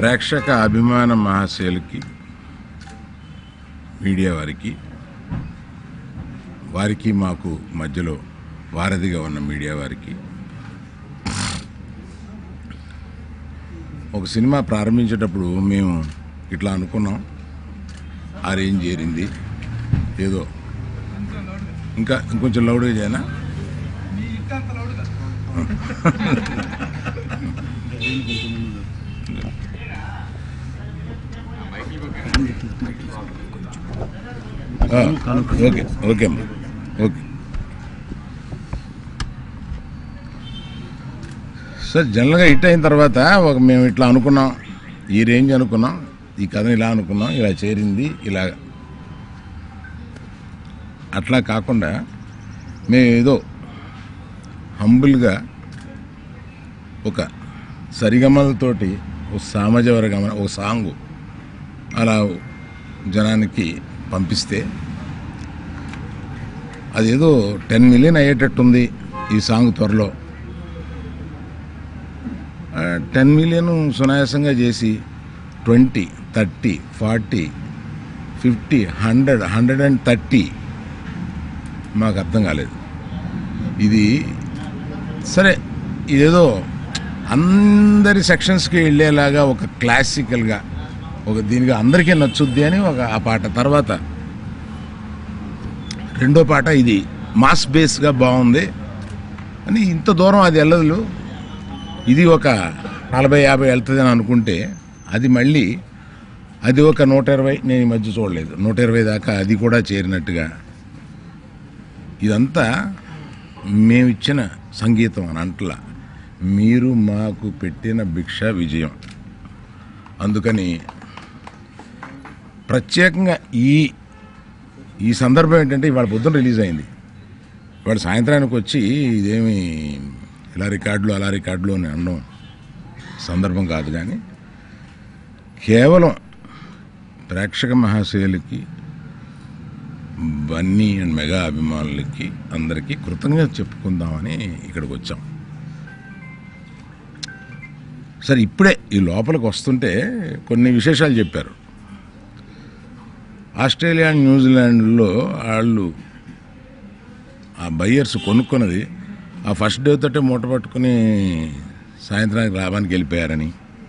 ప్రేక్షక అభిమాన మహాశయులకి మీడియా వారికి వారికి మాకు మధ్యలో వారధిగా ఉన్న మీడియా వారికి ఒక సినిమా ప్రారంభించేటప్పుడు మేము ఇట్లా అనుకున్నాం ఆ రేంజ్ చేరింది ఏదో ఇంకా ఇంకొంచెం లౌడ్గా చేయనా ఆ, ఓకే ఓకే అమ్మా ఓకే సార్ జనరల్గా హిట్ అయిన తర్వాత ఒక మేము ఇట్లా అనుకున్నాం ఈ రేంజ్ అనుకున్నాం ఈ కథను ఇలా అనుకున్నాం ఇలా చేరింది ఇలా అట్లా కాకుండా మేము ఏదో హంబుల్గా ఒక సరిగమలతోటి ఒక సామాజ వర్గమ ఒక సాంగు అలా జనానికి పంపిస్తే అదేదో టెన్ మిలియన్ అయ్యేటట్టుంది ఈ సాంగ్ త్వరలో టెన్ మిలియన్ సునాయాసంగా చేసి twenty thirty forty fifty hundred hundred and thirty మాకు అర్థం కాలేదు ఇది సరే ఇదేదో అందరి సెక్షన్స్కి వెళ్ళేలాగా ఒక క్లాసికల్గా ఒక దీనిగా అందరికీ నచ్చుద్ది అని ఒక ఆ పాట తర్వాత రెండో పాట ఇది మాస్ బేస్గా బాగుంది అని ఇంత దూరం అది వెళ్ళదు ఇది ఒక నలభై యాభై వెళ్తుందని అనుకుంటే అది మళ్ళీ అది ఒక నూట ఇరవై నేను ఈ మధ్య చూడలేదు నూట ఇరవై దాకా అది కూడా చేరినట్టుగా ఇదంతా మేమిచ్చిన సంగీతం అని అంటలా మీరు మాకు పెట్టిన భిక్ష విజయం అందుకని ప్రత్యేకంగా ఈ ఈ సందర్భం ఏంటంటే ఇవాళ పొద్దున రిలీజ్ అయింది ఇవాళ సాయంత్రానికి వచ్చి ఇదేమి ఇలా రికార్డులు అలా రికార్డులు అని అనడం సందర్భం కాదు కానీ కేవలం ప్రేక్షక మహాశయులకి బన్నీ అండ్ మెగా అభిమానులకి అందరికీ కృతజ్ఞత చెప్పుకుందామని ఇక్కడికి వచ్చాం సరే ఇప్పుడే ఈ లోపలికి వస్తుంటే కొన్ని విశేషాలు చెప్పారు ఆస్ట్రేలియా న్యూజిలాండ్లో వాళ్ళు ఆ బయ్యర్స్ కొనుక్కున్నది ఆ ఫస్ట్ డే తోటే మూట పట్టుకుని సాయంత్రానికి లాభానికి వెళ్ళిపోయారని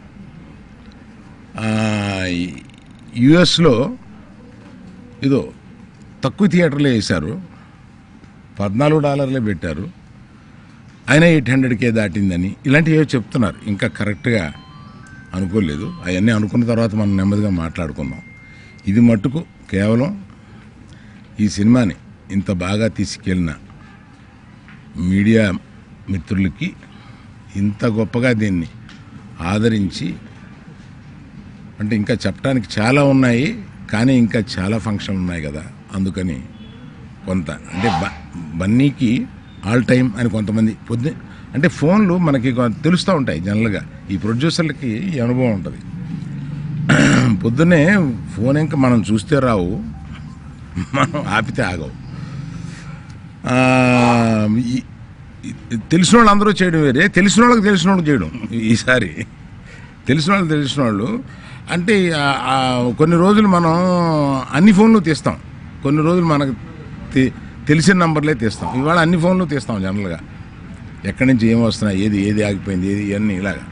యుఎస్లో ఇదో తక్కువ థియేటర్లే వేశారు పద్నాలుగు డాలర్లే పెట్టారు అయినా ఎయిట్ హండ్రెడ్కే దాటిందని ఇలాంటివి ఏవో చెప్తున్నారు ఇంకా కరెక్ట్గా అనుకోలేదు అవన్నీ అనుకున్న తర్వాత మనం నెమ్మదిగా మాట్లాడుకుందాం ఇది మట్టుకు కేవలం ఈ సినిమాని ఇంత బాగా తీసుకెళ్ళిన మీడియా మిత్రులకి ఇంత గొప్పగా దీన్ని ఆదరించి అంటే ఇంకా చెప్పడానికి చాలా ఉన్నాయి కానీ ఇంకా చాలా ఫంక్షన్లు ఉన్నాయి కదా అందుకని కొంత అంటే బ- బన్నీకి ఆల్ టైం అని కొంతమంది పొద్దు అంటే ఫోన్లు మనకి కొ- తెలుస్తూ ఉంటాయి జనరల్గా ఈ ప్రొడ్యూసర్లకి ఈ అనుభవం ఉంటుంది పొద్దున్నే ఫోన్ ఇంకా మనం చూస్తే రావు మనం ఆపితే ఆగవు ఆ, ఈ- ఈ- తెలిసిన వాళ్ళు అందరూ చేయడం వేరే తెలిసిన వాళ్ళకి తెలిసిన వాళ్ళకి చేయడం ఈసారి తెలిసిన వాళ్ళు తెలిసిన వాళ్ళు అంటే ఆ- ఆ కొన్ని రోజులు మనం అన్ని ఫోన్లు తీస్తాం కొన్ని రోజులు మనకు తె- తెలిసిన నంబర్లే తీస్తాం ఇవాళ అన్ని ఫోన్లు తీస్తాం జనరల్గా ఎక్కడి నుంచి ఏం వస్తున్నాయి ఏది ఏది ఆగిపోయింది ఏది ఇవన్నీ ఇలాగా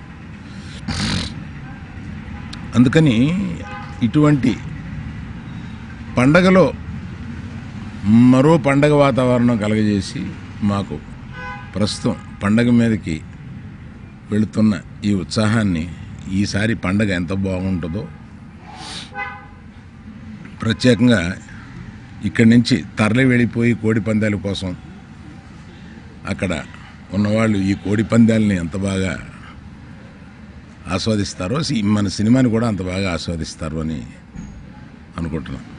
అందుకని ఇటువంటి పండగలో మరో పండగ వాతావరణం కలగజేసి మాకు ప్రస్తుతం పండగ మీదకి వెళుతున్న ఈ ఉత్సాహాన్ని ఈసారి పండగ ఎంత బాగుంటుందో ప్రత్యేకంగా ఇక్కడి నుంచి తరలి వెళ్ళిపోయి కోడి పందాల కోసం అక్కడ ఉన్నవాళ్ళు ఈ కోడి పందాలని ఎంత బాగా ఆస్వాదిస్తారో సి- మన సినిమాని కూడా అంత బాగా ఆస్వాదిస్తారు అని అనుకుంటున్నాం